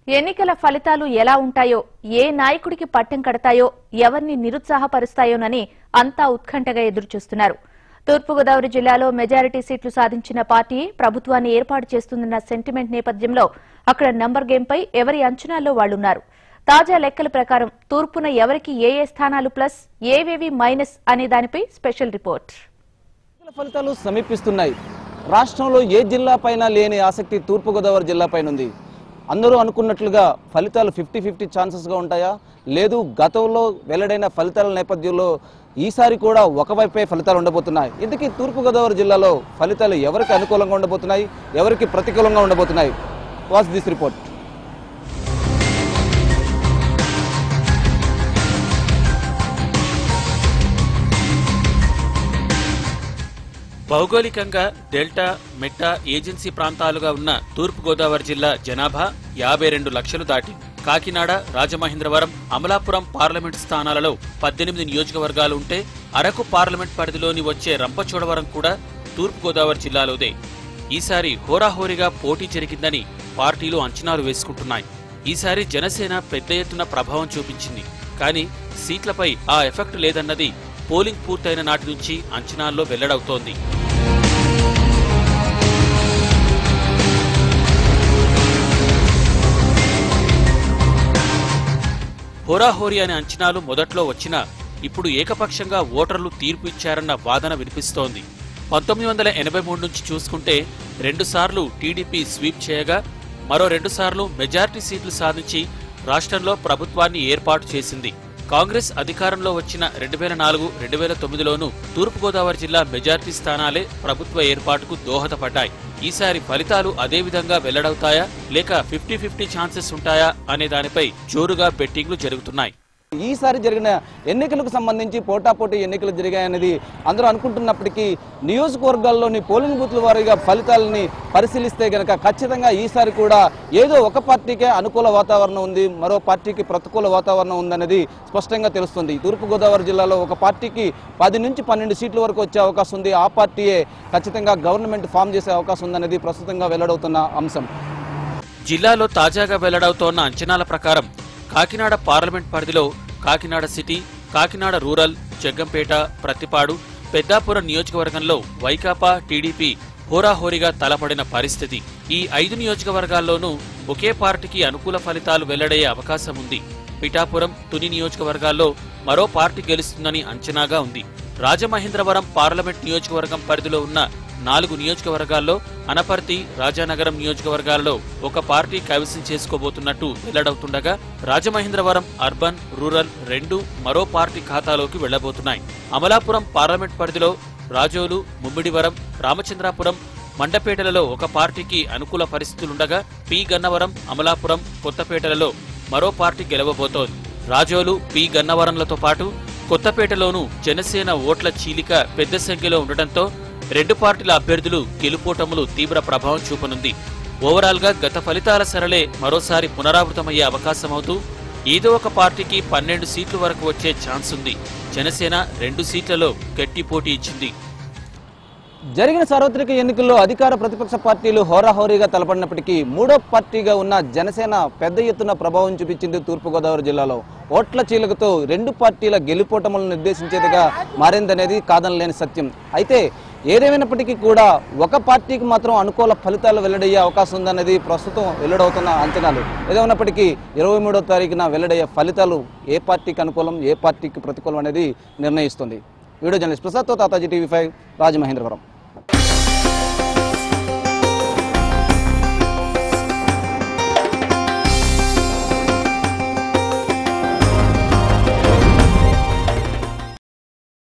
ఎన్నికల ఫలితాలు ఎలా ఉంటాయో ఏ నాయకుడికి పట్టం కడతాయో ఎవరిని నిరుత్సాహపరుస్తాయోనని అంతా ఉత్కంఠగా ఎదురుచూస్తున్నారు తూర్పుగోదావరి జిల్లాలో మెజారిటీ సీట్లు సాధించిన పార్టీ ప్రభుత్వాన్ని ఏర్పాటు చేస్తుందన్న సెంటిమెంట్ నేపథ్యంలో అక్కడ నంబర్ గేమ్పై ఎవరి అంచనాల్లో వాళ్లున్నారు తాజా లెక్కల ప్రకారం తూర్పున ఎవరికి ఏ ఏ స్థానాలు ప్లస్ ఏవేవి మైనస్ అనే దానిపై స్పెషల్ రిపోర్ట్ ఎన్నికల ఫలితాలు సమీపిస్తున్నాయి రాష్ట్రంలో ఏ జిల్లా పైన లేని ఆసక్తి తూర్పుగోదావరి జిల్లా పైన ఉంది అందరూ అనుకున్నట్లుగా ఫలితాలు ఫిఫ్టీ ఫిఫ్టీ ఛాన్సెస్గా ఉంటాయా లేదు గతంలో వెల్లడైన ఫలితాల నేపథ్యంలో ఈసారి కూడా ఒకవైపే ఫలితాలు ఉండబోతున్నాయి ఇందుకీ తూర్పుగోదావరి జిల్లాలో ఫలితాలు ఎవరికి అనుకూలంగా ఉండబోతున్నాయి ఎవరికి ప్రతికూలంగా ఉండబోతున్నాయి వాచ్ దిస్ రిపోర్ట్ భౌగోళికంగా డెల్టా మెట్టా ఏజెన్సీ ప్రాంతాలుగా ఉన్న తూర్పుగోదావరి జిల్లా జనాభా యాభై రెండు లక్షలు దాటి కాకినాడ రాజమహేంద్రవరం అమలాపురం పార్లమెంట్ స్థానాలలో పద్దెనిమిది నియోజకవర్గాలు ఉంటే అరకు పార్లమెంట్ పరిధిలోని వచ్చే రంపచోడవరం కూడా తూర్పుగోదావరి జిల్లాలోదే ఈసారి హోరాహోరీగా పోటీ జరిగిందని పార్టీలు అంచనాలు వేసుకుంటున్నాయి ఈసారి జనసేన పెద్ద ఎత్తున ప్రభావం చూపించింది కానీ సీట్లపై ఆ ఎఫెక్ట్ లేదన్నది పోలింగ్ పూర్తయిన నాటి నుంచి అంచనాల్లో వెల్లడవుతోంది హోరాహోరీ అనే అంచనాలు మొదట్లో వచ్చినా ఇప్పుడు ఏకపక్షంగా ఓటర్లు తీర్పు ఇచ్చారన్న వాదన వినిపిస్తోంది పంతొమ్మిది వందల ఎనభై మూడు నుంచి చూసుకుంటే రెండుసార్లు టీడీపీ స్వీప్ చేయగా మరో రెండుసార్లు మెజార్టీ సీట్లు సాధించి రాష్ట్రంలో ప్రభుత్వాన్ని ఏర్పాటు చేసింది కాంగ్రెస్ అధికారంలో వచ్చిన రెండు వేల నాలుగు రెండు వేల తొమ్మిదిలోనూ తూర్పుగోదావరి జిల్లా మెజార్టీ స్థానాలే ప్రభుత్వ ఏర్పాటుకు దోహదపడ్డాయి ఈసారి ఫలితాలు అదే విధంగా వెల్లడవుతాయా లేక ఫిఫ్టీ ఫిఫ్టీ ఛాన్సెస్ ఉంటాయా అనే దానిపై జోరుగా బెట్టింగ్లు జరుగుతున్నాయి ఈసారి జరిగిన ఎన్నికలకు సంబంధించి పోటాపోటీ ఎన్నికలు జరిగాయనేది అందరూ అనుకుంటున్నప్పటికీ నియోజకవర్గాల్లోని పోలింగ్ బూత్ల వారీగా ఫలితాలని పరిశీలిస్తే గనక ఖచ్చితంగా ఈసారి కూడా ఏదో ఒక పార్టీకే అనుకూల వాతావరణం ఉంది మరో పార్టీకి ప్రతికూల వాతావరణం ఉందనేది స్పష్టంగా తెలుస్తుంది తూర్పుగోదావరి జిల్లాలో ఒక పార్టీకి పది నుంచి పన్నెండు సీట్ల వరకు వచ్చే అవకాశం ఉంది ఆ పార్టీయే ఖచ్చితంగా గవర్నమెంట్ ఫామ్ చేసే అవకాశం ఉందనేది ప్రస్తుతంగా వెల్లడవుతున్న అంశం జిల్లాలో తాజాగా వెల్లడవుతోన్న అంచనాల ప్రకారం కాకినాడ పార్లమెంట్ పరిధిలో కాకినాడ సిటీ కాకినాడ రూరల్ జగ్గంపేట ప్రతిపాడు పెద్దాపురం నియోజకవర్గంలో వైకాపా టీడీపీ హోరాహోరీగా తలపడిన పరిస్థితి ఈ ఐదు నియోజకవర్గాల్లోనూ ఒకే పార్టీకి అనుకూల ఫలితాలు వెల్లడయ్యే అవకాశం ఉంది పిఠాపురం తుని నియోజకవర్గాల్లో మరో పార్టీ గెలుస్తుందని అంచనాగా ఉంది రాజమహేంద్రవరం పార్లమెంట్ నియోజకవర్గం పరిధిలో ఉన్న నాలుగు నియోజకవర్గాల్లో అనపర్తి రాజానగరం నియోజకవర్గాల్లో ఒక పార్టీ కైవసం చేసుకోబోతున్నట్టు వెల్లడవుతుండగా రాజమహేంద్రవరం అర్బన్ రూరల్ రెండు మరో పార్టీ ఖాతాలోకి వెళ్లబోతున్నాయి అమలాపురం పార్లమెంట్ పరిధిలో రాజోలు ముమ్మిడివరం రామచంద్రాపురం మండపేటలలో ఒక పార్టీకి అనుకూల పరిస్థితులుండగా పి గన్నవరం అమలాపురం కొత్తపేటలలో మరో పార్టీ గెలవబోతోంది రాజోలు పి గన్నవరంలతో పాటు కొత్తపేటలోనూ జనసేన ఓట్ల చీలిక పెద్ద సంఖ్యలో ఉండటంతో రెండు పార్టీల అభ్యర్థులు గెలుపోటములు తీవ్ర ప్రభావం చూపనుంది ఓవరాల్ గా గత ఫలితాల సరళే మరోసారి పునరావృతమయ్యే అవకాశమవుతూ ఏదో ఒక పార్టీకి పన్నెండు సీట్ల వరకు వచ్చే ఛాన్స్ ఉంది జనసేన రెండు సీట్లలో గట్టి పోటీ ఇచ్చింది జరిగిన సార్వత్రిక ఎన్నికల్లో అధికార ప్రతిపక్ష పార్టీలు హోరాహోరీగా తలపడినప్పటికీ మూడో పార్టీగా ఉన్న జనసేన పెద్ద ఎత్తున ప్రభావం చూపించింది తూర్పుగోదావరి జిల్లాలో ఓట్ల చీలకతో రెండు పార్టీల గెలుపోటములను నిర్దేశించేదిగా మారిందనేది కాదనలేని సత్యం అయితే ఏదేమైనప్పటికీ కూడా ఒక పార్టీకి మాత్రం అనుకూల ఫలితాలు వెల్లడయ్యే అవకాశం ఉందనేది ప్రస్తుతం వెల్లడవుతున్న అంచనాలు ఏదేమైనప్పటికీ ఇరవై మూడో తారీఖున వెల్లడయ్యే ఫలితాలు ఏ పార్టీకి అనుకూలం ఏ పార్టీకి ప్రతికూలం అనేది నిర్ణయిస్తుంది వీడియో జర్నలిస్ట్ ప్రసాద్తో తాతాజీ టీవీ ఫైవ్ రాజమహేంద్రవరం